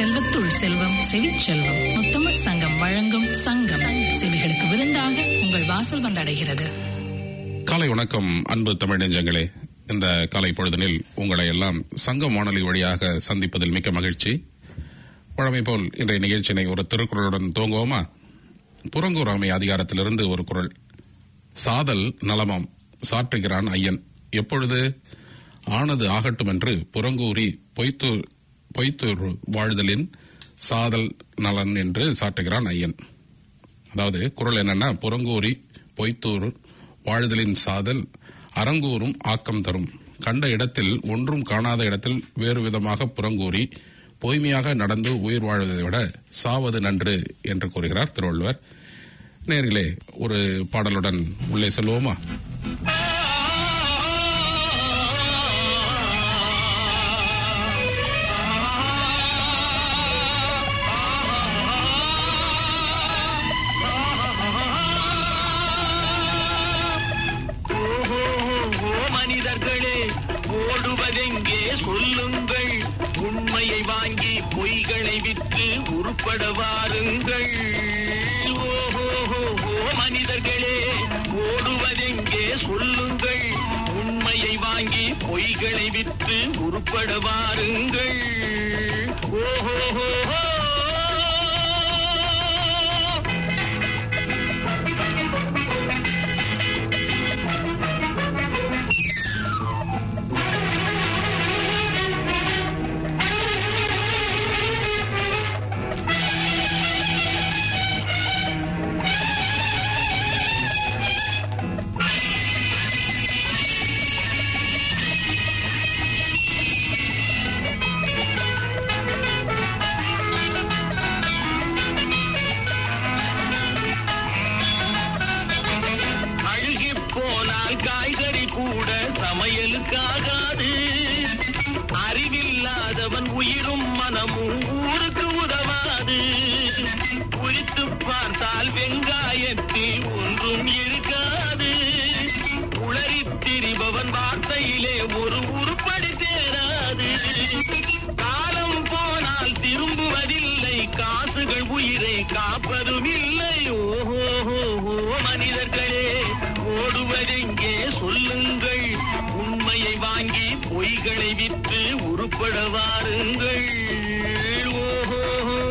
செல்வத்துள் செல்வம் செவிச்செல்வம் முத்தமிழ் சங்கம் வழங்கும் சங்கம் செவிகளுக்கு விருந்தாக உங்கள் வாசல் வந்தடைகிறது காலை வணக்கம் அன்பு தமிழ் நெஞ்சங்களே இந்த காலை பொழுதனில் உங்களை எல்லாம் சங்கம் வானொலி வழியாக சந்திப்பதில் மிக்க மகிழ்ச்சி வழமை போல் இன்றைய நிகழ்ச்சியினை ஒரு திருக்குறளுடன் துவங்குவோமா புறங்கூறாமை அதிகாரத்திலிருந்து ஒரு குரல் சாதல் நலமாம் சாற்றுகிறான் ஐயன் எப்பொழுது ஆனது ஆகட்டும் என்று புறங்கூறி பொய்த்தூர் பொய்த்தூர் வாழ்தலின் சாதல் நலன் என்று சாற்றுகிறான் ஐயன் அதாவது குரல் என்னன்னா புறங்கூறி பொய்த்தூர் வாழ்தலின் சாதல் அறங்கூறும் ஆக்கம் தரும் கண்ட இடத்தில் ஒன்றும் காணாத இடத்தில் வேறு விதமாக புறங்கூறி பொய்மையாக நடந்து உயிர் வாழ்வதை விட சாவது நன்று என்று கூறுகிறார் திருவள்ளுவர் நேர்களே ஒரு பாடலுடன் உள்ளே செல்வோமா ஓ மனிதர்களே ஓடுவதெங்கே சொல்லுங்கள் உண்மையை வாங்கி பொய்களை விற்று உருப்பட வாருங்கள் ஓஹோ ஓ மனிதர்களே ஓடுவதெங்கே சொல்லுங்கள் உண்மையை வாங்கி பொய்களை விற்று உருப்பட வாருங்கள் ஓஹோ அழுகி போனால் காய்கறி கூட சமையலுக்காகாது அறிவில்லாதவன் உயிரும் மனமும் ஊருக்கு உதவாது குறித்து பார்த்தால் வெங்காயத்தில் ஒன்றும் இருக்காது உளறித் திரிபவன் வார்த்தையிலே ஒரு உருப்படி தேராது காலம் போனால் திரும்புவதில்லை காசுகள் உயிரை காப்பதும் இல்லை ஓஹோ மனிதர்களே ஓடுவதெங்கே சொல்லுங்கள் உண்மையை வாங்கி பொய்களை விற்று உருப்பட வாருங்கள் ஓஹோ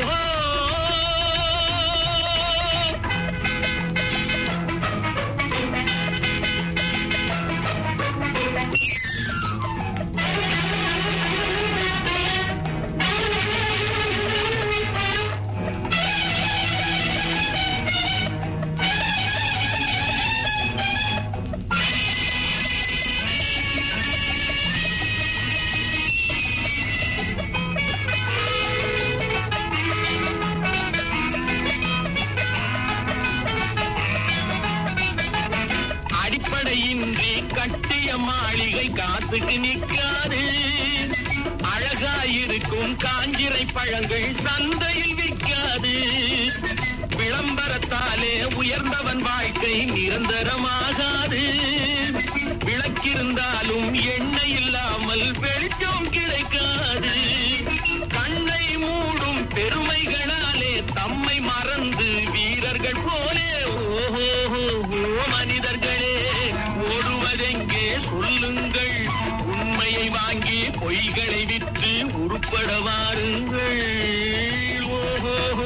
அடிப்படையின்றி கட்டிய மாளிகை காத்துக்கு நிற்காது அழகாயிருக்கும் காஞ்சிரை பழங்கள் சந்தையில் விற்காது விளம்பரத்தாலே உயர்ந்தவன் வாழ்க்கை நிரந்தரமாகாது விளக்கிருந்தாலும் எண்ணெய் இல்லாமல் வெளிச்சம் கிடைக்காது கண்ணை மூடும் பெருமைகளாலே தம்மை மறந்து வீரர்கள் போலே ஓஹோ மனிதர்களே ஓடுவதெங்கே சொல்லுங்கள் உண்மையை வாங்கி பொய்களை விற்று உருப்பட வாருங்கள் ஓஹோ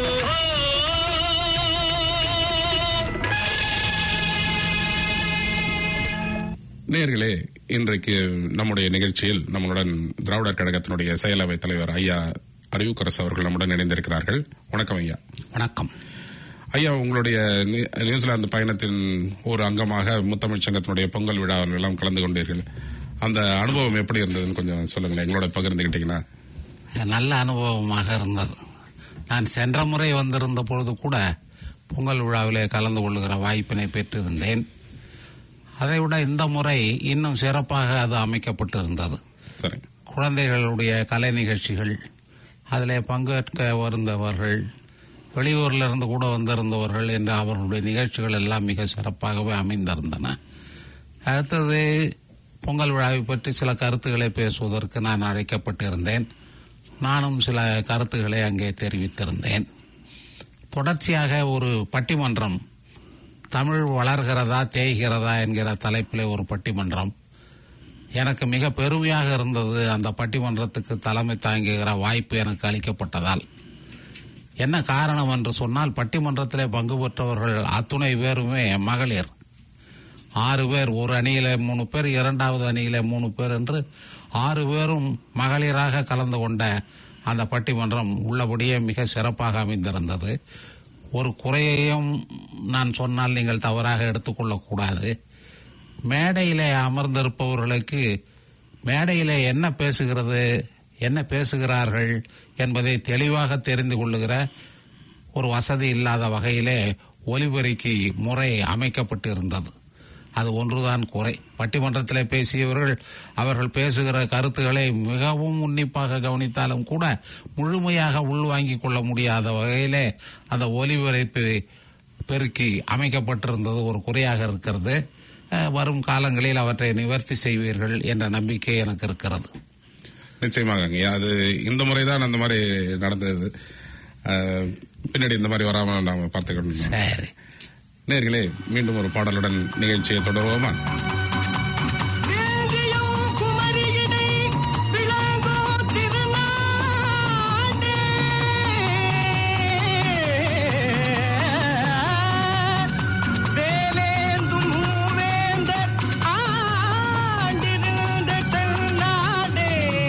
நேர்களே இன்றைக்கு நம்முடைய நிகழ்ச்சியில் நம்மளுடன் திராவிடர் கழகத்தினுடைய செயலவை தலைவர் ஐயா அறிவுக்கரசு அவர்கள் நம்முடன் இணைந்திருக்கிறார்கள் வணக்கம் ஐயா வணக்கம் ஐயா உங்களுடைய நியூ- நியூசிலாந்து பயணத்தின் ஒரு அங்கமாக முத்தமிழ் சங்கத்தினுடைய பொங்கல் விழாவில் எல்லாம் கலந்து கொண்டீர்கள் அந்த அனுபவம் எப்படி இருந்ததுன்னு கொஞ்சம் சொல்லுங்களேன் எங்களோட பகிர்ந்துக்கிட்டீங்கன்னா நல்ல அனுபவமாக இருந்தது நான் சென்ற முறை வந்திருந்த பொழுது கூட பொங்கல் விழாவிலே கலந்து கொள்ளுகிற வாய்ப்பினை பெற்றிருந்தேன் அதைவிட இந்த முறை இன்னும் சிறப்பாக அது அமைக்கப்பட்டிருந்தது சரி குழந்தைகளுடைய கலை நிகழ்ச்சிகள் அதில் பங்கேற்க வந்தவர்கள் வெளியூர்ல இருந்து கூட வந்திருந்தவர்கள் என்று அவர்களுடைய நிகழ்ச்சிகள் எல்லாம் மிக சிறப்பாகவே அமைந்திருந்தன அடுத்தது பொங்கல் விழாவை பற்றி சில கருத்துக்களை பேசுவதற்கு நான் அழைக்கப்பட்டிருந்தேன் நானும் சில கருத்துக்களை அங்கே தெரிவித்திருந்தேன் தொடர்ச்சியாக ஒரு பட்டிமன்றம் தமிழ் வளர்கிறதா தேய்கிறதா என்கிற தலைப்பில் ஒரு பட்டிமன்றம் எனக்கு மிக பெருமையாக இருந்தது அந்த பட்டிமன்றத்துக்கு தலைமை தாங்குகிற வாய்ப்பு எனக்கு அளிக்கப்பட்டதால் என்ன காரணம் என்று சொன்னால் பட்டிமன்றத்திலே பங்கு பெற்றவர்கள் அத்துணை பேருமே மகளிர் ஆறு பேர் ஒரு அணியில மூணு பேர் இரண்டாவது அணியில மூணு பேர் என்று ஆறு பேரும் மகளிராக கலந்து கொண்ட அந்த பட்டிமன்றம் உள்ளபடியே மிக சிறப்பாக அமைந்திருந்தது ஒரு குறையையும் நான் சொன்னால் நீங்கள் தவறாக எடுத்துக்கொள்ளக்கூடாது மேடையிலே அமர்ந்திருப்பவர்களுக்கு மேடையிலே என்ன பேசுகிறது என்ன பேசுகிறார்கள் என்பதை தெளிவாக தெரிந்து கொள்ளுகிற ஒரு வசதி இல்லாத வகையிலே ஒலிபெருக்கி முறை அமைக்கப்பட்டு இருந்தது அது ஒன்றுதான் குறை பட்டிமன்றத்திலே பேசியவர்கள் அவர்கள் பேசுகிற கருத்துக்களை மிகவும் உன்னிப்பாக கவனித்தாலும் கூட முழுமையாக உள்வாங்கிக் கொள்ள முடியாத வகையிலே அந்த ஒலிபரப்பு பெருக்கி அமைக்கப்பட்டிருந்தது ஒரு குறையாக இருக்கிறது அஹ், வரும் காலங்களில் அவற்றை நிவர்த்தி செய்வீர்கள் என்ற நம்பிக்கை எனக்கு இருக்கிறது நிச்சயமாக ஐயா அது இந்த முறைதான் அந்த மாதிரி நடந்தது அஹ், பின்னாடி இந்த மாதிரி வராம நாம பார்த்துக்கணும் சரி நேர்களே மீண்டும் ஒரு பாடலுடன் நிகழ்ச்சியை தொடருவோமா வேங்கியம் குமரியினை விளங்கோ திருநாடே. வேலேந்தும் மூவேந்தர் ஆண்டிருந்த தென்னாடே.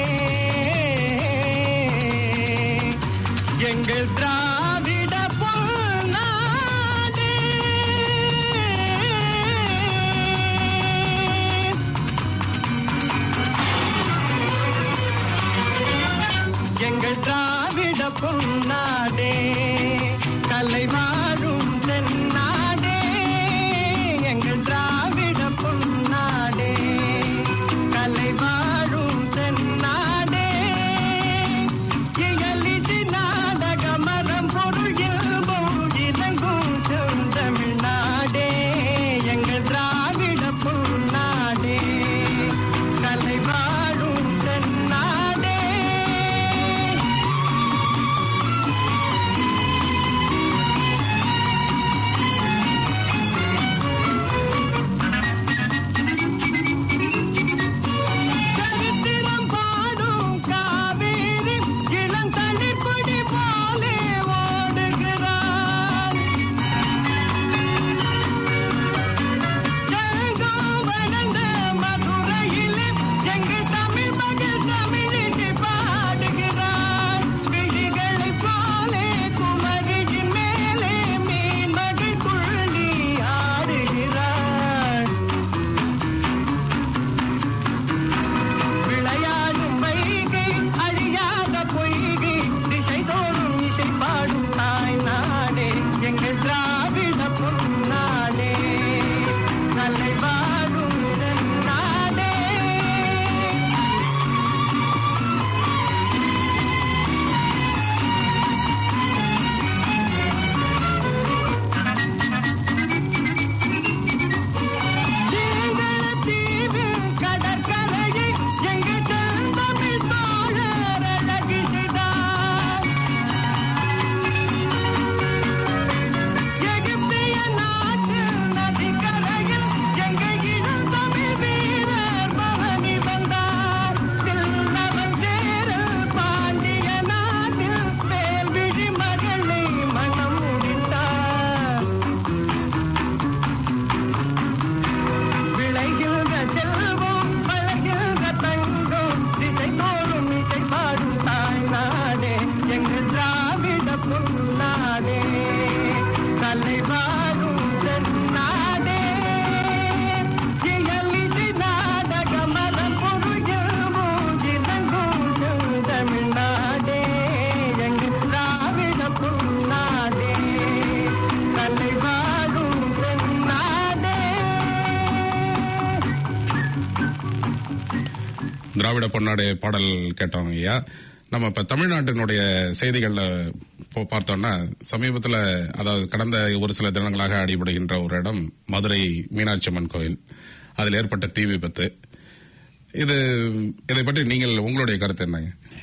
எங்கள் திராவிட பொன்னாடே எங்கள் திராவிட பொன்னாடே கலை வாழும் தென்னாடே எங்கள் திராவிட பொன்னாடே கலை வாழும் தென்னாடே இயலிது நாடக மரம் பொருள் இல்பம் இலங்கும் செந்தமிழ்நாடே எங்கள் திராவிட பொன்னாடே கலை வாழும் தென்னாடே சரித்திரம் பாடும் காவேரி இளந்தளிர் கொடி போலே ஓடுகிறார் எங்கும் வளர்ந்த மதுரையிலே எங்கள் தமிழ் மகள் தமிழிசை பாடுகிறார் விழிகளைப் போலே குமரியின் மேலே மீன் மகள் துள்ளி ஆடுகிறார் விளையாடும் வைகை அழியாத பொய்கை திசை தோறும் இசை பாடும் தாய் நாடே எங்கள் திராவிட பொன்னாடே கலை வாழும் நாடே தீவு கடற்கரையை எங்கள் செந்தமிழ் தோழர் அழகிடுகிறார் எகிப்திய நாட்டு நதிக்கரையில் எங்கள் இளம் தமிழ் வீரர் பவனி வந்தார் தில்லவன் தேரல் பாண்டிய நாட்டில் வேல்விழி மகளை மனம் முடித்தார் விளைகின்ற செல்வம் வளர்கின்ற தங்கம் திசை தோறும் இசை பாடும் தாய் நாடே எங்கள் திராவிட பொன்னாடே கலை வாழும் தென்னாடே இயலிது நாடக மரம் பொருளும் இலங்கும் தமிழ்நாடே எங்கள் திராவிட பொன்னாடே கலை வாழும் தென்னாடே திராவிட பொன்னாடு பாடல் கேட்டோம் ஐயா நம்ம இப்ப தமிழ்நாட்டினுடைய செய்திகள்ல போ- பார்த்தோம்னா சமீபத்துல அதாவது கடந்த ஒரு சில தினங்களாக அடிபடுகின்ற ஒரு இடம் மதுரை மீனாட்சி அம்மன் கோயில் அதில் ஏற்பட்ட தீ விபத்து இது இதை பற்றி நீங்கள் உங்களுடைய கருத்து என்னங்க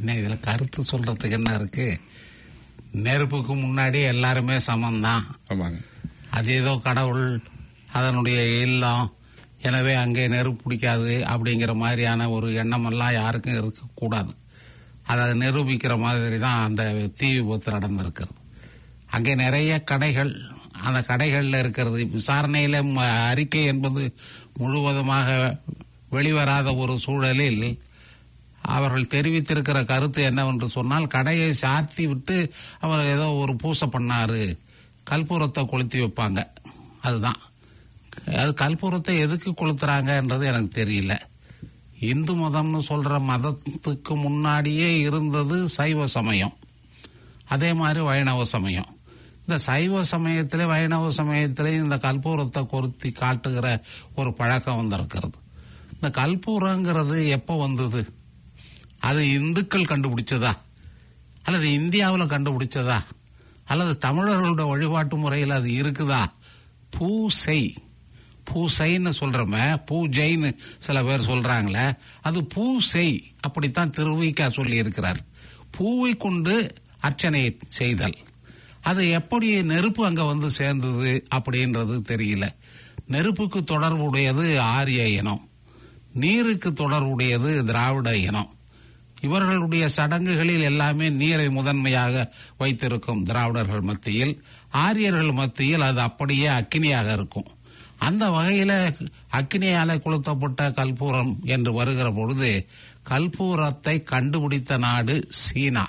என்ன இதுல கருத்து சொல்றதுக்கு என்ன இருக்கு நெருப்புக்கு முன்னாடி எல்லாருமே சமம்தான் ஆமாங்க அது ஏதோ கடவுள் அதனுடைய இல்லம் எனவே அங்கே நெருப்பு பிடிக்காது அப்படிங்கிற மாதிரியான ஒரு எண்ணமெல்லாம் யாருக்கும் இருக்கக்கூடாது அதை நிரூபிக்கிற மாதிரி தான் அந்த தீ விபத்து நடந்திருக்கிறது அங்கே நிறைய கடைகள் அந்த கடைகளில் இருக்கிறது விசாரணையில் ம- அறிக்கை என்பது முழுவதுமாக வெளிவராத ஒரு சூழலில் அவர்கள் தெரிவித்திருக்கிற கருத்து என்னவென்று சொன்னால் கடையை சாத்தி விட்டு அவர் ஏதோ ஒரு பூசை பண்ணாரு கற்பூரத்தை கொளுத்தி வைப்பாங்க அதுதான் அது கற்பூரத்தை எதுக்கு கொளுத்துறாங்கன்றது எனக்கு தெரியல இந்து மதம்னு சொல்ற மதத்துக்கு முன்னாடியே இருந்தது சைவ சமயம் அதே மாதிரி வைணவ சமயம் இந்த சைவ சமயத்திலே வைணவ சமயத்திலே இந்த கற்பூரத்தை கொளுத்தி காட்டுகிற ஒரு பழக்கம் வந்திருக்கிறது இந்த கற்பூரங்கிறது எப்போ வந்தது அது இந்துக்கள் கண்டுபிடிச்சதா அல்லது இந்தியாவில் கண்டுபிடிச்சதா அல்லது தமிழர்களோட வழிபாட்டு முறையில் அது இருக்குதா பூசை பூசைன்னு சொல்றோமே பூஜைன்னு சில பேர் சொல்றாங்களே அது பூசை அப்படித்தான் திருவிக்கா சொல்லி இருக்கிறார் பூவை கொண்டு அர்ச்சனை செய்தல் அது எப்படி நெருப்பு அங்க வந்து சேர்ந்தது அப்படின்றது தெரியல நெருப்புக்கு தொடர்புடையது ஆரிய இனம் நீருக்கு தொடர்புடையது திராவிட இனம் இவர்களுடைய சடங்குகளில் எல்லாமே நீரை முதன்மையாக வைத்திருக்கும் திராவிடர்கள் மத்தியில் ஆரியர்கள் மத்தியில் அது அப்படியே அக்கினியாக இருக்கும் அந்த வகையில அக்கினியால கொளுத்தப்பட்ட கல்பூரம் என்று வருகிற பொழுது கல்பூரத்தை கண்டுபிடித்த நாடு சீனா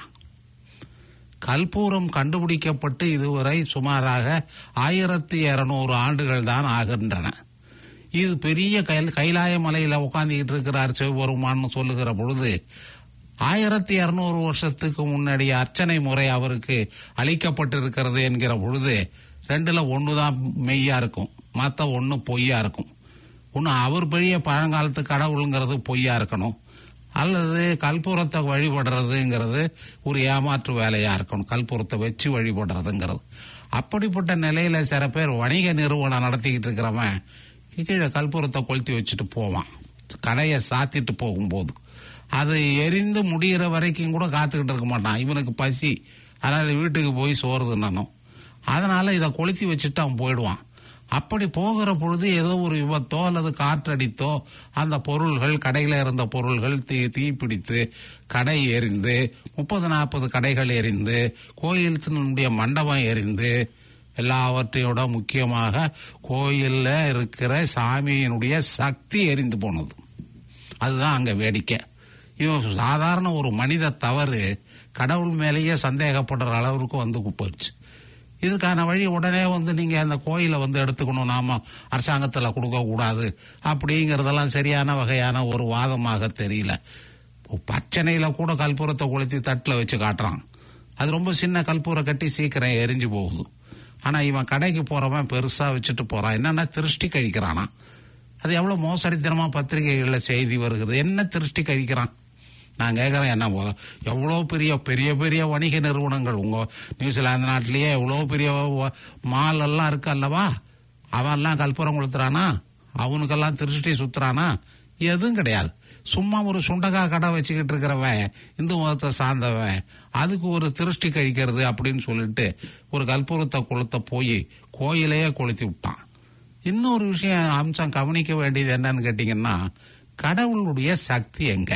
கல்பூரம் கண்டுபிடிக்கப்பட்டு இதுவரை சுமாராக ஆயிரத்தி இருநூறு ஆண்டுகள் தான் ஆகின்றன இது பெரிய கைல் கைலாய மலையில உட்காந்துக்கிட்டு இருக்கிறார் சிவபெருமான்னு சொல்லுகிற பொழுது ஆயிரத்தி இருநூறு வருஷத்துக்கு முன்னாடி அர்ச்சனை முறை அவருக்கு அளிக்கப்பட்டிருக்கிறது என்கிற பொழுது ரெண்டுல ஒன்று தான் மெய்யா இருக்கும் மற்ற ஒன்று பொய்யா இருக்கும் ஒன்று அவர் பெரிய பழங்காலத்து கடவுளுங்கிறது பொய்யா இருக்கணும் அல்லது கற்பூரத்தை வழிபடுறதுங்கிறது ஒரு ஏமாற்று வேலையா இருக்கணும் கற்பூரத்தை வச்சு வழிபடுறதுங்கிறது அப்படிப்பட்ட நிலையில சில பேர் வணிக நிறுவனம் நடத்திக்கிட்டு இருக்கிறவன் கீழே கற்பூரத்தை கொளுத்தி வச்சுட்டு போவான் கடையை சாத்திட்டு போகும்போது அது எரிந்து முடிகிற வரைக்கும் கூட காத்துக்கிட்டு இருக்க மாட்டான் இவனுக்கு பசி அதனால வீட்டுக்கு போய் சோறு தின்னணும் அதனால இதை கொளுத்தி வச்சுட்டு அவன் போயிடுவான் அப்படி போகிற பொழுது ஏதோ ஒரு விபத்தோ அல்லது காற்றடித்தோ அந்த பொருள்கள் கடையில் இருந்த பொருள்கள் தீ தீப்பிடித்து கடை எரிந்து முப்பது நாற்பது கடைகள் எரிந்து கோயிலினுடைய மண்டபம் எரிந்து எல்லாவற்றையோட முக்கியமாக கோயில்ல இருக்கிற சாமியினுடைய சக்தி எரிந்து போனது அதுதான் அங்க வேடிக்கை இவன் சாதாரண ஒரு மனித தவறு கடவுள் மேலேயே சந்தேகப்படுற அளவுக்கு வந்து போயிடுச்சு இதுக்கான வழி உடனே வந்து நீங்க அந்த கோயிலை வந்து எடுத்துக்கணும் நாம அரசாங்கத்துல கொடுக்க கூடாது அப்படிங்கறதெல்லாம் சரியான வகையான ஒரு வாதமாக தெரியல பச்சனையில கூட கற்பூரத்தை கொளுத்தி தட்டுல வச்சு காட்டுறான் அது ரொம்ப சின்ன கற்பூரை கட்டி சீக்கிரம் எரிஞ்சு போகுது ஆனா இவன் கடைக்கு போறவன் பெருசா வச்சுட்டு போறான் என்னன்னா திருஷ்டி கழிக்கிறானா அது எவ்வளவு மோசடித்தனமா பத்திரிகைகள்ல செய்தி வருகிறது என்ன திருஷ்டி கழிக்கிறான் நான் கேட்குறேன் என்ன போதும் எவ்வளோ பெரிய பெரிய பெரிய வணிக நிறுவனங்கள் உங்கள் நியூசிலாந்து நாட்டிலேயே எவ்வளோ பெரிய வ- மால் எல்லாம் இருக்கு அல்லவா அவன்லாம் கற்பூரம் கொளுத்துறானா அவனுக்கெல்லாம் திருஷ்டி சுத்துறானா எதுவும் கிடையாது சும்மா ஒரு சுண்டகா கடை வச்சுக்கிட்டு இருக்கிறவன் இந்து மதத்தை சார்ந்தவன் அதுக்கு ஒரு திருஷ்டி கழிக்கிறது அப்படின்னு சொல்லிட்டு ஒரு கற்பூரத்தை கொளுத்த போய் கோயிலையே கொளுத்தி விட்டான் இன்னொரு விஷயம் அம்சம் கவனிக்க வேண்டியது என்னன்னு கேட்டீங்கன்னா கடவுளுடைய சக்தி எங்க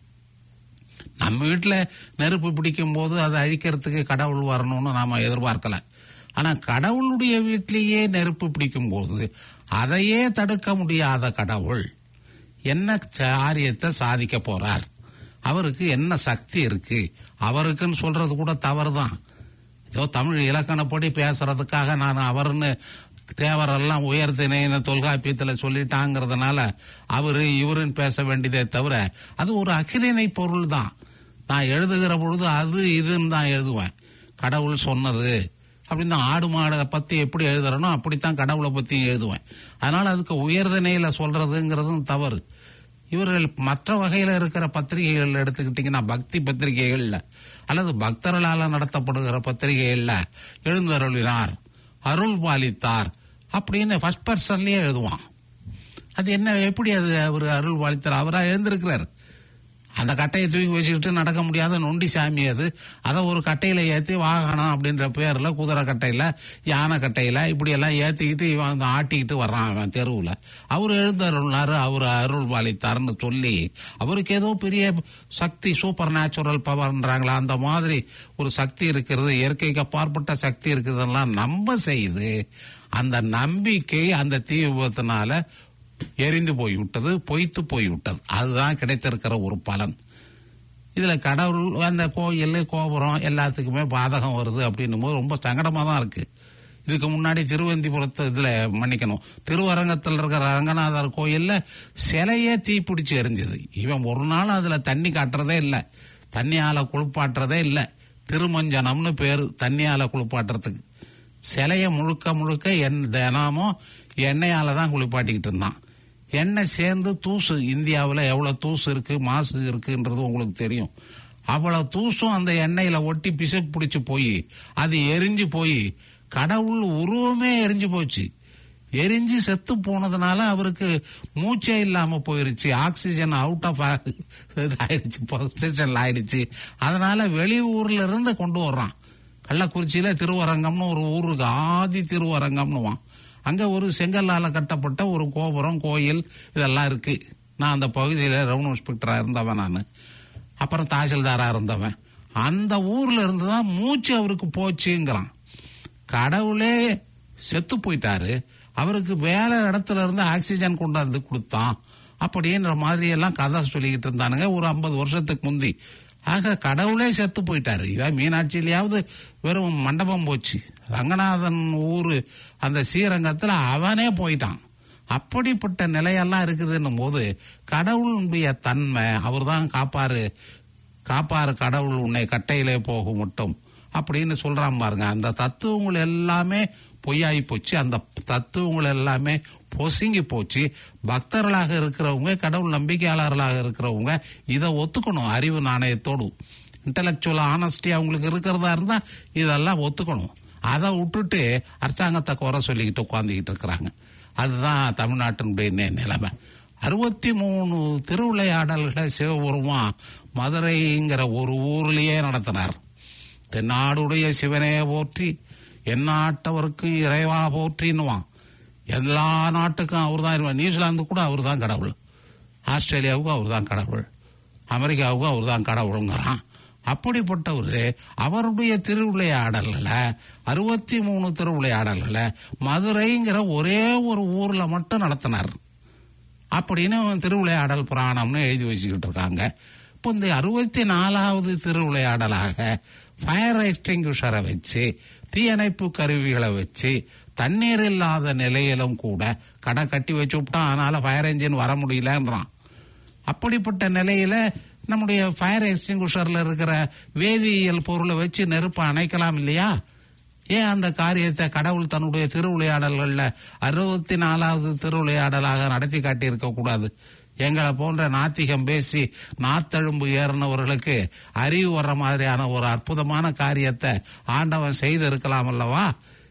நம்ம வீட்டுல நெருப்பு பிடிக்கும் போது அதை அழிக்கிறதுக்கு கடவுள் வரணும்னு நாம எதிர்பார்க்கல ஆனா கடவுளுடைய வீட்டிலேயே நெருப்பு பிடிக்கும் போது அதையே தடுக்க முடியாத கடவுள் என்ன காரியத்தை சாதிக்க போறார் அவருக்கு என்ன சக்தி இருக்கு அவருக்குன்னு சொல்றது கூட தவறுதான் ஏதோ தமிழ் இலக்கணப்படி பேசுறதுக்காக நான் அவர்னு தேவரெல்லாம் உயர்த்தினேன்னு தொல்காப்பியத்துல சொல்லிட்டாங்கிறதுனால அவரு இவருன்னு பேச வேண்டியதே தவிர அது ஒரு அகிரிணை பொருள் தான் நான் எழுதுகிற பொழுது அது இதுன்னு தான் எழுதுவேன் கடவுள் சொன்னது அப்படின்னு தான் ஆடு மாடை பத்தி எப்படி எழுதுறனோ அப்படித்தான் கடவுளை பத்தியும் எழுதுவேன் அதனால அதுக்கு உயர்தனையில சொல்றதுங்கிறதும் தவறு இவர்கள் மற்ற வகையில இருக்கிற பத்திரிகைகள் எடுத்துக்கிட்டீங்கன்னா பக்தி பத்திரிகைகள்ல அல்லது பக்தர்களால நடத்தப்படுகிற பத்திரிகைகள்ல எழுந்தருளினார் அருள் பாலித்தார் அப்படின்னு ஃபர்ஸ்ட் பர்சன்லயே எழுதுவான் அது என்ன எப்படி அது அவர் அருள் பாலித்தார் அவரா எழுந்திருக்கிறார் அந்த கட்டையை தூக்கி வச்சுக்கிட்டு நடக்க முடியாத நொண்டி சாமி அது அதை ஒரு கட்டையில ஏற்றி வாகனம் அப்படின்ற பேர்ல குதிரை கட்டையில யானை கட்டையில இப்படி எல்லாம் ஏத்திக்கிட்டு இவன் வந்து ஆட்டிக்கிட்டு வர்றான் அவன் தெருவில் அவர் எழுந்தருள்னாரு அவர் அருள் பாலித்தாருன்னு சொல்லி அவருக்கு ஏதோ பெரிய சக்தி சூப்பர் நேச்சுரல் பவர்ன்றாங்களா அந்த மாதிரி ஒரு சக்தி இருக்கிறது இயற்கைக்கு அப்பாற்பட்ட சக்தி இருக்குதெல்லாம் நம்ப செய்து அந்த நம்பிக்கை அந்த தீ விபத்தினால எரிந்து போய்விட்டது பொய்த்து போய்விட்டது அதுதான் கிடைத்திருக்கிற ஒரு பலன் இதுல கடவுள் அந்த கோயில் கோபுரம் எல்லாத்துக்குமே பாதகம் வருது அப்படின்னும் போது ரொம்ப சங்கடமா தான் இருக்கு இதுக்கு முன்னாடி திருவந்திபுரத்து இதுல மன்னிக்கணும் திருவரங்கத்தில் இருக்கிற ரங்கநாதர் கோயில்ல சிலையே தீப்பிடிச்சு எரிஞ்சது இவன் ஒரு நாள் அதுல தண்ணி காட்டுறதே இல்லை தண்ணியால குளிப்பாட்டுறதே இல்லை திருமஞ்சனம்னு பேரு தண்ணியால குளிப்பாட்டுறதுக்கு சிலைய முழுக்க முழுக்க என் தினமும் எண்ணெயால தான் குளிப்பாட்டிக்கிட்டு இருந்தான் எண்ணெய் சேர்ந்து தூசு இந்தியாவில் எவ்வளோ தூசு இருக்கு மாசு இருக்குன்றது உங்களுக்கு தெரியும் அவ்வளவு தூசும் அந்த எண்ணெயில ஒட்டி பிசு பிடிச்சு போய் அது எரிஞ்சு போய் கடவுள் உருவமே எரிஞ்சு போச்சு எரிஞ்சு செத்து போனதுனால அவருக்கு மூச்சே இல்லாம போயிருச்சு ஆக்சிஜன் அவுட் ஆஃப் ஆயிடுச்சு பொசிஷன்ல ஆயிடுச்சு அதனால வெளி ஊர்ல இருந்து கொண்டு வர்றான் கள்ளக்குறிச்சியில திருவரங்கம்னு ஒரு ஊருக்கு ஆதி திருவரங்கம்னுவான் அங்க ஒரு செங்கல்லால கட்டப்பட்ட ஒரு கோபுரம் கோயில் இதெல்லாம் இருக்கு நான் அந்த பகுதியில ரெவன்யூ இன்ஸ்பெக்டரா இருந்தவன் நான் அப்புறம் தாசில்தாரா இருந்தவன் அந்த ஊர்ல இருந்து தான் மூச்சு அவருக்கு போச்சுங்கிறான் கடவுளே செத்து போயிட்டாரு அவருக்கு வேற இடத்துல இருந்து ஆக்சிஜன் கொண்டாந்து கொடுத்தான் அப்படின்ற மாதிரி எல்லாம் கதை சொல்லிக்கிட்டு இருந்தானுங்க ஒரு ஐம்பது வருஷத்துக்கு முந்தி ஆக கடவுளே செத்து போயிட்டாரு இதான் மீனாட்சியிலேயாவது வெறும் மண்டபம் போச்சு ரங்கநாதன் ஊரு அந்த ஸ்ரீரங்கத்துல அவனே போயிட்டான் அப்படிப்பட்ட நிலையெல்லாம் இருக்குதுன்னும் போது கடவுளுடைய தன்மை அவர் தான் காப்பாரு காப்பாரு கடவுள் உன்னை கட்டையிலே போக மட்டும் அப்படின்னு சொல்றான் பாருங்க அந்த தத்துவங்கள் எல்லாமே பொய்யாகி போச்சு அந்த தத்துவங்கள் எல்லாமே பொசுங்கி போச்சு பக்தர்களாக இருக்கிறவங்க கடவுள் நம்பிக்கையாளர்களாக இருக்கிறவங்க இதை ஒத்துக்கணும் அறிவு நாணயத்தோடு இன்டலெக்சுவல் ஆனஸ்டி அவங்களுக்கு இருக்கிறதா இருந்தா இதெல்லாம் ஒத்துக்கணும் அதை விட்டுட்டு அரசாங்கத்தை குறை சொல்லிக்கிட்டு உட்காந்துக்கிட்டு இருக்கிறாங்க அதுதான் தமிழ்நாட்டினுடைய நி- நிலைமை அறுபத்தி மூணு திருவிளையாடல்களை சிவபெருமா மதுரைங்கிற ஒரு ஊர்லயே நடத்தினார் தென்னாடுடைய சிவனே போற்றி எந்நாட்டவருக்கும் இறைவா போற்றின்னுவான் எல்லா நாட்டுக்கும் அவர் தான் நியூசிலாந்து கூட அவர் தான் கடவுள் ஆஸ்திரேலியாவுக்கும் அவர் தான் கடவுள் அமெரிக்காவுக்கும் அவர் தான் கடவுளுங்கிறான் அப்படிப்பட்டவர் அவருடைய திருவிளையாடல்களை அறுபத்தி மூணு திருவிளையாடல்களை மதுரைங்கிற ஒரே ஒரு ஊர்ல மட்டும் நடத்தினார் அப்படின்னு அவன் திருவிளையாடல் புராணம்னு எழுதி வச்சுக்கிட்டு இருக்காங்க இப்போ இந்த அறுபத்தி நாலாவது திருவிளையாடலாக ஃபயர் எக்ஸ்டிங்யூஷரை வச்சு தீயணைப்பு கருவிகளை வச்சு தண்ணீர் இல்லாத நிலையிலும் கூட கடை கட்டி வச்சு விட்டான் அதனால ஃபயர் என்ஜின் வர முடியலன்றான் அப்படிப்பட்ட நிலையில நம்முடைய ஃபயர் எக்ஸ்டிங்யூஷர்ல இருக்கிற வேதியியல் பொருளை வச்சு நெருப்பை அணைக்கலாம் இல்லையா ஏன் அந்த காரியத்தை கடவுள் தன்னுடைய திருவிளையாடல்கள்ல அறுபத்தி நாலாவது திருவிளையாடலாக நடத்தி காட்டியிருக்க கூடாது எங்களை போன்ற நாத்திகம் பேசி நாத்தழும்பு ஏறினவர்களுக்கு அறிவு வர்ற மாதிரியான ஒரு அற்புதமான காரியத்தை ஆண்டவன் செய்திருக்கலாம் அல்லவா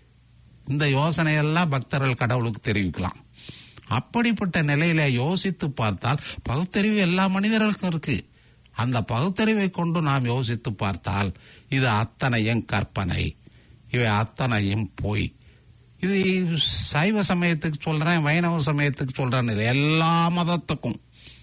இந்த யோசனையெல்லாம் பக்தர்கள் கடவுளுக்கு தெரிவிக்கலாம் அப்படிப்பட்ட நிலையில யோசித்து பார்த்தால் பகுத்தறிவு எல்லா மனிதர்களுக்கும் இருக்கு அந்த பகுத்தறிவை கொண்டு நாம் யோசித்து பார்த்தால் இது அத்தனையும் கற்பனை இவை அத்தனையும் பொய் இது சைவ சமயத்துக்கு சொல்றேன் வைணவ சமயத்துக்கு சொல்றேன் இல்லை எல்லா மதத்துக்கும்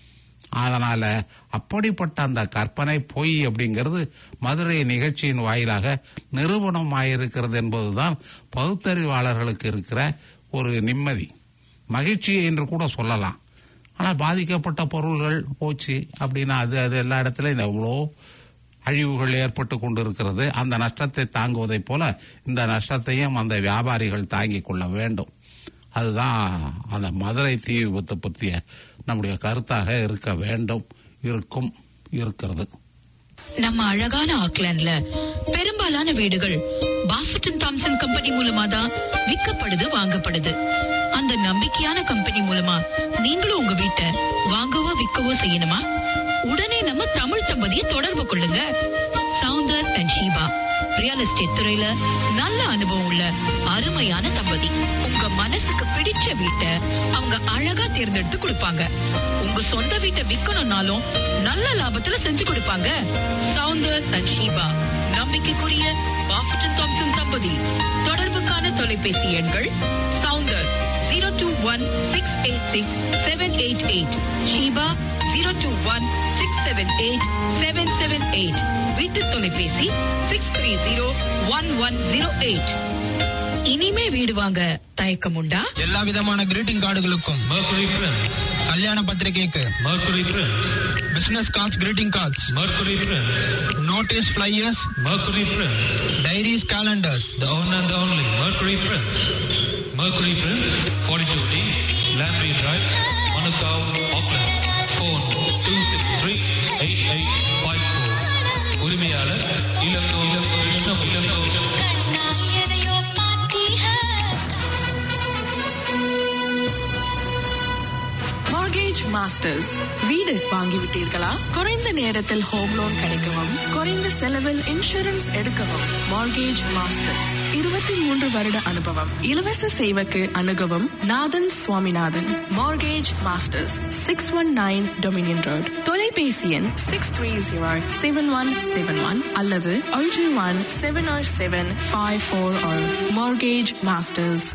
அதனால அப்படிப்பட்ட அந்த கற்பனை பொய் அப்படிங்கிறது மதுரை நிகழ்ச்சியின் வாயிலாக நிரூபணம் ஆயிருக்கிறது என்பதுதான் பகுத்தறிவாளர்களுக்கு இருக்கிற ஒரு நிம்மதி மகிழ்ச்சி என்று கூட சொல்லலாம் ஆனால் பாதிக்கப்பட்ட பொருள்கள் போச்சு அப்படின்னா அது அது எல்லா இடத்துலையும் எவ்வளோ அழிவுகள் ஏற்பட்டு கொண்டிருக்கிறது அந்த நஷ்டத்தை தாங்குவதைப் போல இந்த நஷ்டத்தையும் அந்த வியாபாரிகள் தாங்கிக் கொள்ள வேண்டும் அதுதான் அந்த மதுரை தீ விபத்தை பற்றிய நம்முடைய கருத்தாக இருக்க வேண்டும் இருக்கும் இருக்கிறது நம்ம அழகான ஆக்லாண்ட்ல பெரும்பாலான வீடுகள் பாஃபட்டன் தாம்சன் கம்பெனி மூலமா தான் விற்கப்படுது வாங்கப்படுது அந்த நம்பிக்கையான கம்பெனி மூலமா நீங்களும் உங்க வீட்டை வாங்கவோ விற்கவோ செய்யணுமா உடனே நம்ம தமிழ் தம்பதியை தொடர்பு கொள்ளுங்க Soundar and Sheeba real estate துறையில நல்ல அனுபவம் உள்ள அருமையான தம்பதி உங்க மனசுக்கு பிடிச்ச வீட்டை அவங்க அழகா தேர்ந்தெடுத்து கொடுப்பாங்க உங்க சொந்த வீட்டை விற்கணும்னாலும் நல்ல நல்ல லாபத்துல செஞ்சு கொடுப்பாங்க சவுந்தர் அண்ட் ஷீபா நம்பிக்கைக்குரிய பாஃபட்டன் தாம்சன் தம்பதி தொடர்புக்கான தொலைபேசி எண்கள் Soundar zero two one six eight six seven eight eight Sheeba zero two one six seven eight seven seven eight வீட்டு தொலைபேசி six three zero one one zero eight இனிமே வீடு வாங்க தயக்கம் உண்டா எல்லா விதமான கிரீட்டிங் கார்டுகளுக்கும் Mercury Prince. கல்யாண பத்திரிகைக்கு Mercury Prince. Business cards greeting cards Mercury Prince. Notices flyers Mercury Prince. Diaries calendars The one and the only Mercury Prince. Mercury Prince, 42D, Lamprey Drive, Manukau, Auckland. Phone 263-8854. உரிமையாளர் Elango Elango Elango Elango mortgage masters வீடு வாங்கிவிட்டீர்களா குறைந்த நேரத்தில் home loan கிடைக்கவும் குறைந்த செலவில் insurance எடுக்கவும் mortgage masters இருபத்தி மூன்று வருட அனுபவம் இலவச சேவைக்கு அணுகவும் Nathan Swaminathan mortgage masters six one nine Dominion road தொலைபேசி எண் six three zero seven one seven one அல்லது ஒன்று one seven R seven five four mortgage masters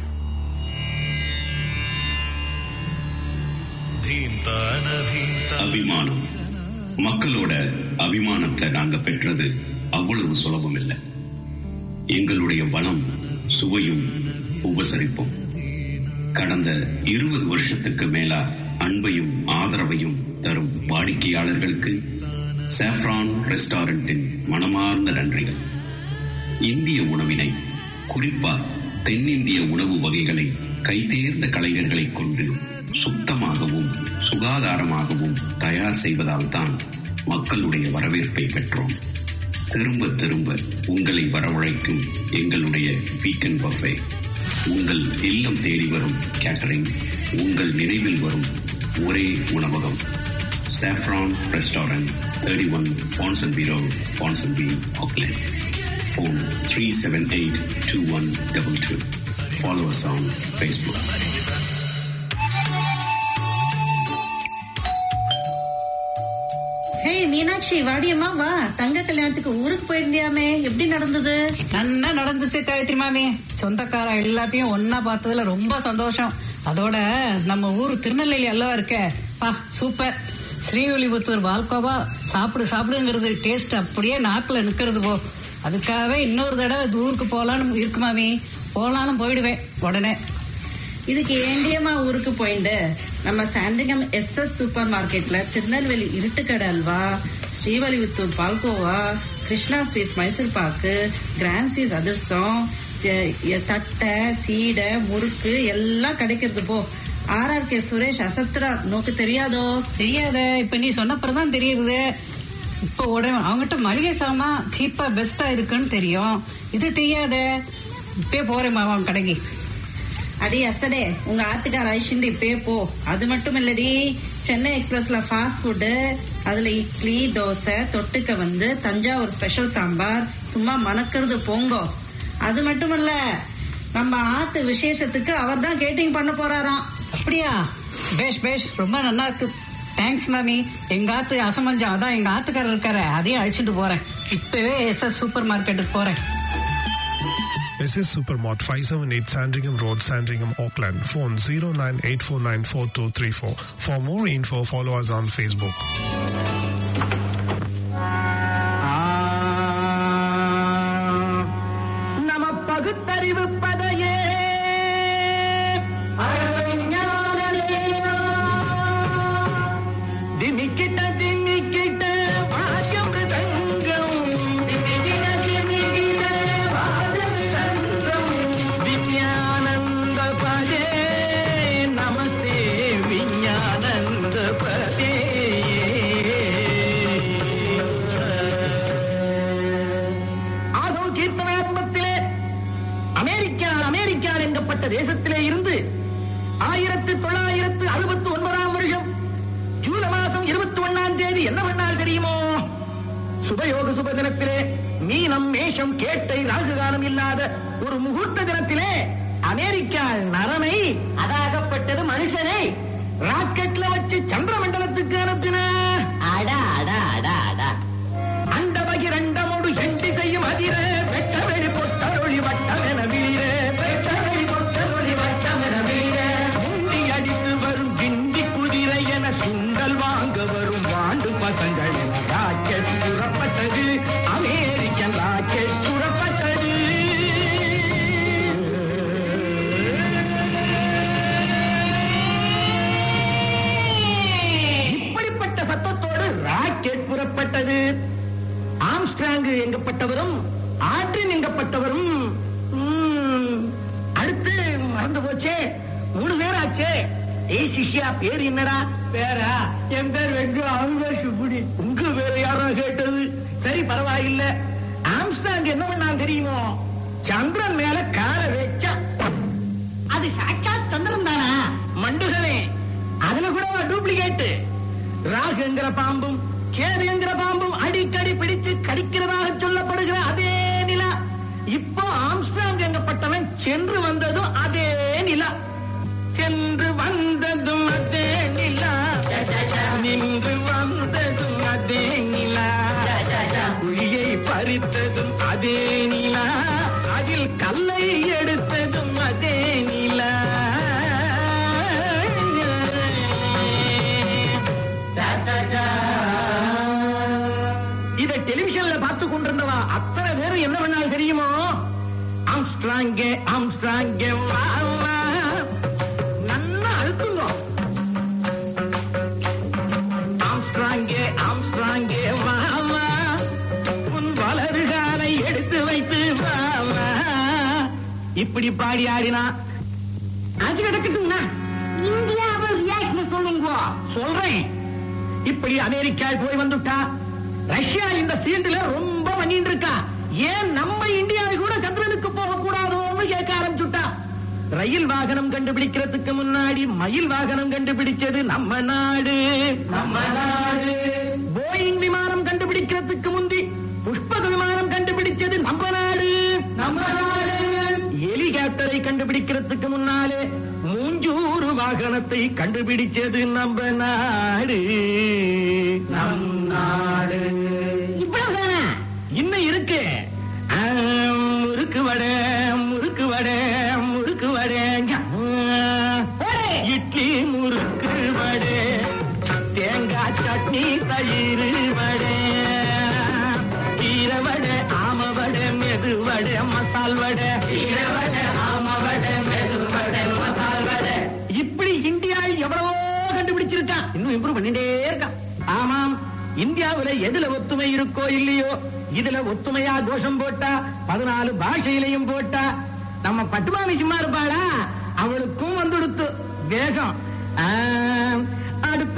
அபிமானம் மக்களோட அபிமானத்தை நாங்க பெற்றது அவ்வளவு சுலபம் இல்லை எங்களுடைய பலம் சுவையும் உபசரிப்பும் கடந்த இருபது வருஷத்துக்கு மேலா அன்பையும் ஆதரவையும் தரும் வாடிக்கையாளர்களுக்கு சாஃப்ரான் ரெஸ்டாரண்டின் மனமார்ந்த நன்றிகள் இந்திய உணவினை குறிப்பா தென்னிந்திய உணவு வகைகளை கைதேர்ந்த கலைஞர்களை கொண்டு சுத்தமாகவும் சுகாதாரமாகவும் தயார் செய்வதால் தான் மக்களுடைய வரவேற்பை பெற்றோம் திரும்ப திரும்ப உங்களை வரவழைக்கும் எங்களுடைய வீக்கெண்ட் பஃபே உங்கள் இல்லம் தேடி வரும் கேட்டரிங் உங்கள் நினைவில் வரும் ஒரே உணவகம் saffron restaurant thirty one Ponsonby road Ponsonby Auckland phone 378-2122. Follow us on Facebook. ஹே மீனாட்சி வாடியம்மா வா தங்க கல்யாணத்துக்கு ஊருக்கு போயிருந்தியாமே எப்படி நடந்தது நன்னா நடந்துச்சு காயத்ரி மாமி சொந்தக்கார எல்லாத்தையும் ஒன்னா பார்த்ததுல ரொம்ப சந்தோஷம் அதோட நம்ம ஊர் திருநெல்வேலி அல்லவா இருக்க பா சூப்பர் ஸ்ரீவில்லிபுத்தூர் பால்கோவா சாப்பிடு சாப்பிடுங்கிறது டேஸ்ட் அப்படியே நாக்குல நிக்கிறது போ அதுக்காகவே இன்னொரு தடவை இந்த ஊருக்கு போலான்னு இருக்கு மாமி போலான்னு போயிடுவேன் உடனே இதுக்கு ஏண்டியம்மா ஊருக்கு போயிண்டு நம்ம சாண்டிகம் எஸ் எஸ் சூப்பர் மார்க்கெட்ல Tirunelveli Iruttukadai halwa Srivilliputhur palkova Krishna sweets Mysore pak grand sweets அதிர்சம் எ- எ- தட்டை சீடை முறுக்கு எல்லாம் கிடைக்கிறது போ ஆர்ஆர் கே சுரேஷ் அசத்ரா நோக்கு தெரியாதோ தெரியாத இப்ப நீ சொன்னப்பறம் தான் தெரியுது இப்ப உடனே அவங்ககிட்ட மளிகை சாமான் சீப்பா பெஸ்டா இருக்குன்னு தெரியும் இது தெரியாத இப்பயே போறேன் மாமா அவன் கடைக்கு அடி அசடே உங்க ஆத்துக்கார ஐஷிண்டு இப்பயே போ அது மட்டும் இல்லடி சென்னை எக்ஸ்பிரஸ்ல ஃபாஸ்ட் ஃபுட்டு அதுல இட்லி தோசை தொட்டுக்க வந்து தஞ்சாவூர் ஸ்பெஷல் சாம்பார் சும்மா மணக்கிறது போங்கோ அது மட்டும் இல்ல நம்ம ஆத்து விசேஷத்துக்கு அவர் தான் கேட்டிங் பண்ண போறாராம் அப்படியா பேஷ் பேஷ் ரொம்ப நல்லா இருக்கு தேங்க்ஸ் மாமி எங்க ஆத்து அசமஞ்சம் அதான் எங்க ஆத்துக்காரர் இருக்காரு அதையும் அழிச்சிட்டு போறேன் இப்பவே எஸ் எஸ் சூப்பர் மார்க்கெட்டுக்கு போறேன் SS Supermart 578 Sandringham Road, Sandringham, Auckland. Phone 0984942234. For more info, follow us on Facebook. நம பகுத்தறிவு பதையே திமிக்கிட்ட திமிக்கிட்ட வாக்கியம் தங்கம் திமிக்கிட திமிக்கிட வாக்கியம் தங்கம் விஞ்ஞானந்த பதே நமஸ்தே விஞ்ஞானந்த பதே ஆதோ கீர்த்தனாத்மத்திலே அமெரிக்கா அமெரிக்கா என்கப்பட்ட தேசத்திலே இருந்து ஆயிரத்தி தொள்ளாயிரத்து அறுபத்தி ஒன்பதாம் வருஷம் ஜூலை மாதம் இருபத்தி ஒன்னாம் தேதி என்ன பண்ணால் தெரியுமோ சுபயோக சுப தினத்திலே மீனம் மேஷம் கேட்டை ராகுகாலம் இல்லாத ஒரு முகூர்த்த தினத்திலே அமெரிக்கா நரனை அதாகப்பட்டது மனுஷனை ராக்கெட்ல வச்சு சந்திர மண்டலத்துக்கு அனுப்பின அடா அடா சுண்டல் வாங்க வரும் வாண்டு பசங்கள் ராக்கெட் புறப்பட்டது அமெரிக்கன் ராக்கெட் புறப்பட்டது இப்படிப்பட்ட சத்தத்தோடு ராக்கெட் புறப்பட்டது ஆம்ஸ்ட்ராங் எங்கப்பட்டவரும் ஆற்றின் எங்கப்பட்டவரும் ம், அடுத்து மறந்து போச்சே மூணு பேர் ஆச்சே ஏய் சிஷ்யா பேர் என்னடா பேரா என் பேர் வெங்கு அவங்க சுப்புடி உங்க பேர் யாரா கேட்டது சரி பரவாயில்ல ஆம்ஸ்டாங் என்ன பண்ணா தெரியுமோ சந்திரன் மேல காலை வச்சா அது சாட்சாத் சந்திரன் தானா மண்டுகளே அதுல கூட டூப்ளிகேட் ராகுங்கிற பாம்பும் கேதுங்கிற பாம்பும் அடிக்கடி பிடிச்சு கடிக்கிறதாக சொல்லப்படுகிற அதே நிலா இப்போ ஆம்ஸ்டாங் எங்கப்பட்டவன் சென்று வந்ததும் அதே நிலா சென்று வந்ததும் அதே நிலா நின்று வந்ததும் அதே நிலா குழியை பறித்ததும் அதே நிலா அதில் கல்லை எடுத்ததும் அதே நிலா இதை டெலிவிஷன்ல பார்த்து கொண்டிருந்தவா அத்தனை பேரும் என்ன பண்ணாலும் தெரியுமோ ஆம்ஸ்ட்ராங்கே ஆம்ஸ்ட்ராங்கே வா வா நல்லா அழுத்துங்க ஆம்ஸ்ட்ராங்கே ஆம்ஸ்ட்ராங்கே வா வா உன் வலதுகாலை எடுத்து வைத்து வா வா இப்படி பாடி ஆடினா அது கிடக்கட்டும்னா இந்தியாவை ரியாக்ஷன் சொல்லுங்க சொல்றேன் இப்படி அமெரிக்கா போய் வந்துட்டா ரஷ்யா இந்த ஃபீல்டுல ரொம்ப பண்ணிட்டு இருக்கா ஏன் நம்ம இந்தியாவை கூட சந்திரனுக்கு போக கூடாதோன்னு கேட்க ஆரம்பிச்சுட்டா ரயில் வாகனம் கண்டுபிடிக்கிறதுக்கு முன்னாடி மயில் வாகனம் கண்டுபிடிச்சது நம்ம நாடு நம்ம நாடு போயிங் விமானம் கண்டுபிடிக்கிறதுக்கு முந்தி புஷ்பக விமானம் கண்டுபிடிச்சது நம்ம நாடு நம்ம நாடு ஹெலிகாப்டரை கண்டுபிடிக்கிறதுக்கு முன்னாலே மூஞ்சூறு வாகனத்தை கண்டுபிடிச்சது நம்ம நாடு நம் நாடு இவ்வளவுதானா இன்னும் இருக்கு ஆம், முறுக்கு வடை முறுக்கு வடை முறுக்கு வடைங்க இட்லி முறுக்கு வடை தேங்காய் சட்னி தயிர் வடை கீரை வடை ஆம வடை மெது வடை மசால் வடை கீரை வடை ஆம வடை மெது வடை மசால் வடை இப்படி இந்தியா எவ்வளவோ கண்டுபிடிச்சிருக்கான் இன்னும் இம்ப்ரூவ் பண்ணிட்டே இருக்கான் ஆமாம் இந்தியாவுல எதுல ஒத்துமை இருக்கோ இல்லையோ இதுல ஒத்துமையா கோஷம் போட்டா பதினாலு பாஷையிலையும் போட்டா நம்ம பட்டுமாமி சும்மா இருப்பாளா அவளுக்கும் வந்துடுத்து வேகம் ஆம், அடுத்த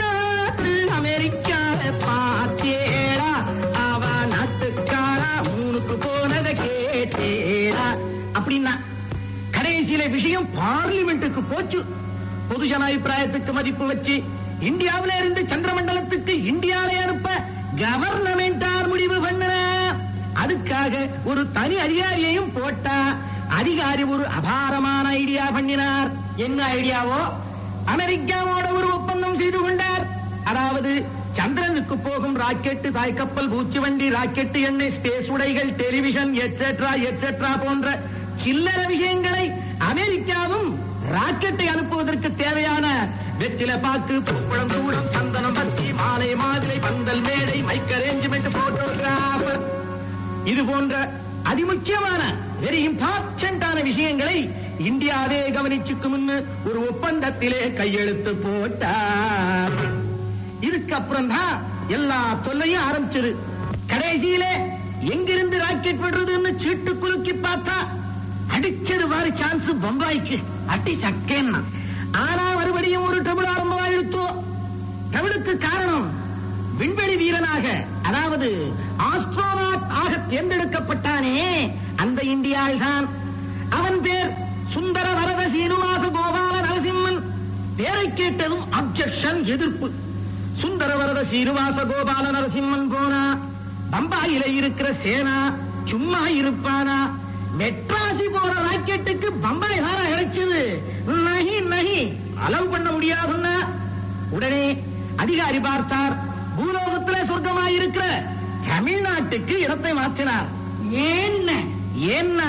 அமெரிக்காவை பார்த்தேடா அவ நாட்டுக்காரா மூணுக்கு போனதை கேட்டேடா அப்படின்னா கடைசியில விஷயம் பார்லிமெண்ட்டுக்கு போச்சு பொதுஜன அபிப்பிராயத்துக்கு மதிப்பு வச்சு இந்தியாவில இருந்து சந்திரமண்டலத்துக்கு இந்தியாவில அனுப்ப கவர்னமெண்டார் முடிவு பண்ண அதுக்காக ஒரு தனி அதிகாரியையும் போட்டா அதிகாரி ஒரு அபாரமான ஐடியா பண்ணினார் என்ன ஐடியாவோ அமெரிக்காவோட ஒரு ஒப்பந்தம் செய்து கொண்டார் அதாவது சந்திரனுக்கு போகும் ராக்கெட்டு தாய்க்கப்பல் பூச்சி வண்டி ராக்கெட்டு எண்ணெய் ஸ்பேஸ் உடைகள் டெலிவிஷன் எட்ஸெட்ரா எட்ஸெட்ரா போன்ற சில்லற விஷயங்களை அமெரிக்காவும் ராக்கெட்டை அனுப்புவதற்கு தேவையான வெற்றில பாக்கு பூக்குளம் சூடம் சந்தனம் பத்தி மாலை மாதிரி பந்தல் மேடை மைக் அரேஞ்ச்மெண்ட் போட்டோகிராஃபர் இது போன்ற அதிமுக்கியமான வெரி இம்பார்ட்டன்டான விஷயங்களை இந்தியாவே கவனிச்சுக்கு முன்னு ஒரு ஒப்பந்தத்திலே கையெழுத்து போட்டார் இதுக்கப்புறம் தான் எல்லா தொல்லையும் ஆரம்பிச்சது கடைசியிலே எங்கிருந்து ராக்கெட் விடுறதுன்னு சீட்டு குலுக்கி பார்த்தா அடிச்சது வாரி சான்ஸ் பம்பாய்க்கு அடி சக்கேன்னா ஆனா மறுபடியும் ஒரு டபுள் ஆரம்பமாயிருத்தோ டபுளுக்கு காரணம் விண்வெளி வீரனாக அதாவது ஆஸ்ட்ரோனாட் ஆக தேர்ந்தெடுக்கப்பட்டானே அந்த இந்தியாவில் தான் அவன் பேர் சுந்தர வரத சீனிவாச கோபால நரசிம்மன் பேரை கேட்டதும் அப்செக்ஷன் எதிர்ப்பு சுந்தர வரத சீனிவாச கோபால நரசிம்மன் போனா பம்பாயில இருக்கிற சேனா சும்மா இருப்பானா மெட்ராசி போற ராக்கெட்டுக்கு பம்பாய் தானே கிடைச்சது நகி நகி அலவு பண்ண முடியாதுன்னா உடனே அதிகாரி பார்த்தார் பூலோகத்துல சொர்க்கமாயிருக்கிற தமிழ்நாட்டுக்கு இடத்தை மாற்றினார் என்ன ஏன்னா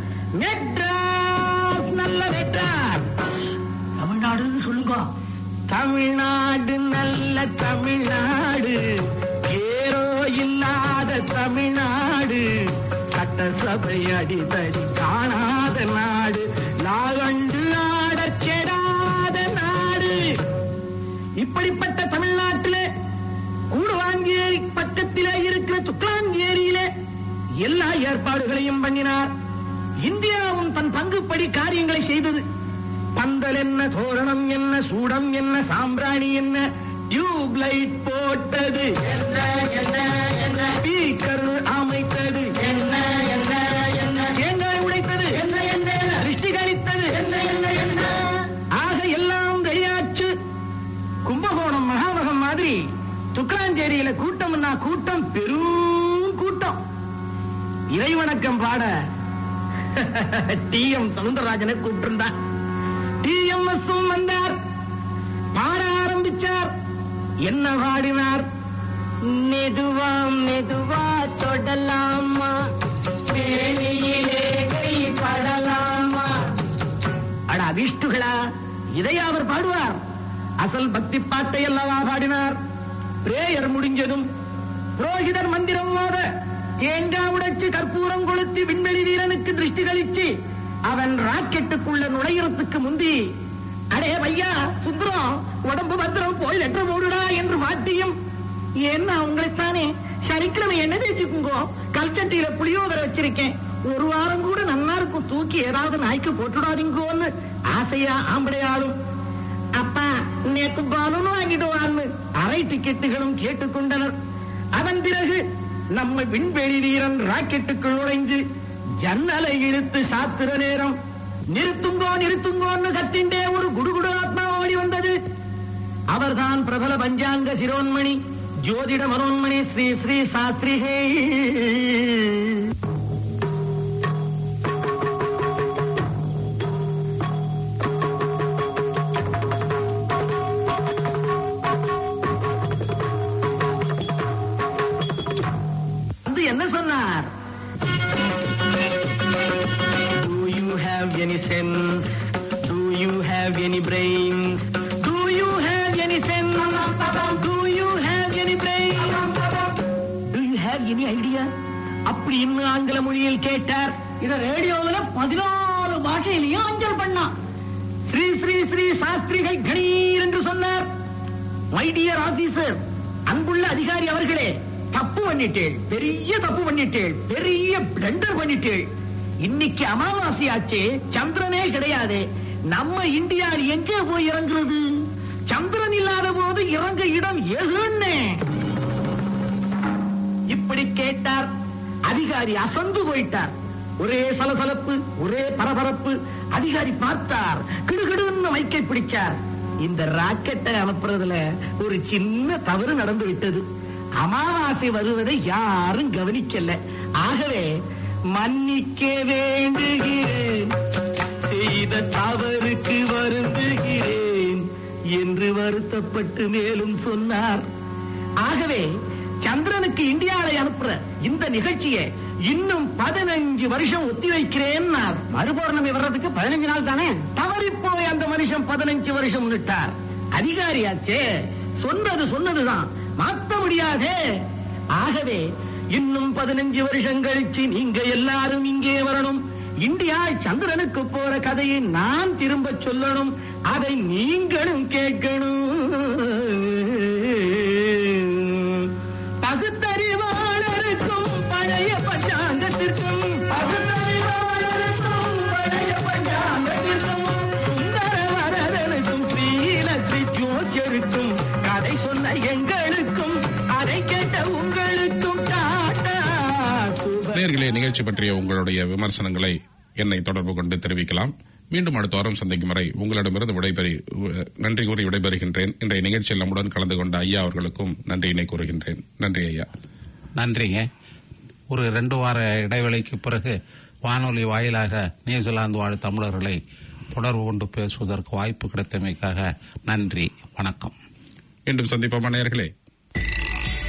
மெட்ராஸ் நல்ல மெட்ராஸ் தமிழ்நாடுன்னு சொல்லுங்க தமிழ்நாடு நல்ல தமிழ்நாடு ஏரோ இல்லாத தமிழ்நாடு சட்டசபை அடிதடி காணாத நாடு லாகண்டு ஆடச் கெடாத நாடு இப்படிப்பட்ட தமிழ்நாட்டிலே கூடுவாங்கேரி பக்கத்திலே இருக்கிற துக்லாங்கேரியிலே எல்லா ஏற்பாடுகளையும் பண்ணினார் இந்தியாவும் தன் பங்குப்படி காரியங்களை செய்தது பந்தல் என்ன தோரணம் என்ன சூடம் என்ன சாம்பிராணி என்ன டியூப் லைட் போட்டது என்ன என்ன என்ன ஸ்பீக்கர் அமைத்தது என்ன என்ன என்ன தேங்காய் உடைத்தது என்ன என்ன திருஷ்டி கழித்தது என்ன என்ன என்ன ஆக எல்லாம் ரெடியாச்சு கும்பகோணம் மகாமகம் மாதிரி துக்லாஞ்சேரியில கூட்டம்னா கூட்டம் பெரும் கூட்டம் இறைவணக்கம் பாட டி எம் சவுந்தரராஜனை கூப்பிட்டிருந்தார் டி எம் எஸ் வந்தார் பாட ஆரம்பிச்சார் என்ன பாடினார் மெதுவா மெதுவா தொடலாமா வேணியிலே கை படலாமா அட அபிஷ்டுகளா இதை அவர் பாடுவார் அசல் பக்தி பாட்டை அல்லவா பாடினார் பிரேயர் முடிஞ்சதும் புரோகிதர் மந்திரம் மோத தேங்காய் உடைச்சு கற்பூரம் கொளுத்தி விண்வெளி வீரனுக்கு திருஷ்டி கழிச்சு அவன் ராக்கெட்டுக்குள்ள நுழையறதுக்கு முந்தி அடே பையா சுந்தரம் உடம்பு பத்திரம் போய் லெட்டர் போடுடா என்று மாட்டியும் ஏன்னா உங்களைத்தானே சனிக்கிழமை என்ன தேய்ச்சிக்குங்கோ கல்ச்சட்டியில புளியோதரை வச்சிருக்கேன் ஒரு வாரம் கூட நன்னா இருக்கும் தூக்கி ஏதாவது நாய்க்கு போட்டுடாதீங்கோன்னு ஆசையா ஆம்படையாளும் அப்பா நேத்து பலூன் வாங்கிட்டு வான்னு அரை டிக்கெட்டுகளும் கேட்டுக்கொண்டனர் அதன் பிறகு நம்ம விண்வெளி வீரன் ராக்கெட்டுக்குள் நுழைஞ்சு ஜன்னலை இழுத்து சாத்துற நேரம் நிறுத்துங்கோ நிறுத்துங்கோன்னு கத்திண்டே ஒரு குடுகுடு ஆத்மா ஓடி வந்தது அவர்தான் பிரபல பஞ்சாங்க சிரோன்மணி ஜோதிட மனோன்மணி ஸ்ரீ ஸ்ரீ சாஸ்திரிகே வந்து என்ன சொன்னார் Do you have any sense? Do you have any brains? Do you have any sense? Do you have any brains? Do you have any idea? அப்படி இன்னும் ஆங்கில மொழியில் கேட்டார் இத ரேடியோவில் பதினாலு பாஷையிலையும் அஞ்சல் பண்ணான் ஸ்ரீ ஸ்ரீ ஸ்ரீ சாஸ்திரிகை கணீர் என்று சொன்னார் மை டியர் ஆபீசர் அன்புள்ள அதிகாரி அவர்களே தப்பு பண்ணிட்டேள் பெரிய தப்பு பண்ணிட்டேள் பெரிய பிளண்டர் பண்ணிட்டேள் இன்னைக்கு அமாவாசை ஆச்சே சந்திரனே கிடையாது நம்ம இந்தியா எங்கே போய் இறங்குறது சந்திரன் இல்லாத போது இறங்க இடம் எதுன்னு இப்படி கேட்டார் அதிகாரி அசந்து போயிட்டார் ஒரே சலசலப்பு ஒரே பரபரப்பு அதிகாரி பார்த்தார் கிடுகிடுன்னு மைக்கை பிடிச்சார் இந்த ராக்கெட்டை அனுப்புறதுல ஒரு சின்ன தவறு நடந்து விட்டது அமாவாசை வருவதை யாரும் கவனிக்கல ஆகவே மன்னிக்க வேண்டுகிறேன் செய்த தவறுக்கு வருந்துகிறேன் என்று வருத்தப்பட்டு மேலும் சொன்னார் ஆகவே சந்திரனுக்கு இந்தியாவை அனுப்புற இந்த நிகழ்ச்சியை இன்னும் பதினஞ்சு வருஷம் ஒத்தி வைக்கிறேன் மறுபௌர்ணமி வர்றதுக்கு பதினஞ்சு நாள் தானே தவறி போய் அந்த மனுஷன் பதினஞ்சு வருஷம் நிட்டார் அதிகாரியாச்சே சொன்னது சொன்னதுதான் மாத்த முடியாதே ஆகவே இன்னும் பதினஞ்சு வருஷம் கழிச்சு நீங்க எல்லாரும் இங்கே வரணும் இந்தியா சந்திரனுக்கு போற கதையை நான் திரும்ப சொல்லணும் அதை நீங்களும் கேட்கணும் பகுத்தறிவாளருக்கும் பழைய பஞ்சாங்கத்திற்கும் பகுத்தறிவாளருக்கும் பழைய பஞ்சாங்கத்திற்கும் சுந்தர வரதனுக்கும் ஸ்ரீலக்ஷ்மி ஜோசியருக்கும் கதை சொன்ன எங்களுக்கும் அதை கேட்ட உங்களுக்கும் டாட்டா சுப நேர்களே நிகழ்ச்சி பற்றிய உங்களுடைய விமர்சனங்களை என்னை தொடர்பு கொண்டு தெரிவிக்கலாம் மீண்டும் அடுத்த வாரம் சந்திக்கும் வரை உங்களிடமிருந்து விடைபெறி நன்றி கூறி விடைபெறுகின்றேன் இன்றைய நிகழ்ச்சியில் நம்முடன் கலந்து கொண்ட ஐயா அவர்களுக்கும் நன்றியினை கூறுகின்றேன் நன்றி ஐயா நன்றிங்க ஒரு ரெண்டு வார இடைவெளிக்கு பிறகு வானொலி வாயிலாக நியூசிலாந்து வாழ் தமிழர்களை தொடர்பு கொண்டு பேசுவதற்கு வாய்ப்பு கிடைத்தமைக்காக நன்றி வணக்கம் மீண்டும் சந்திப்போமா நேர்களே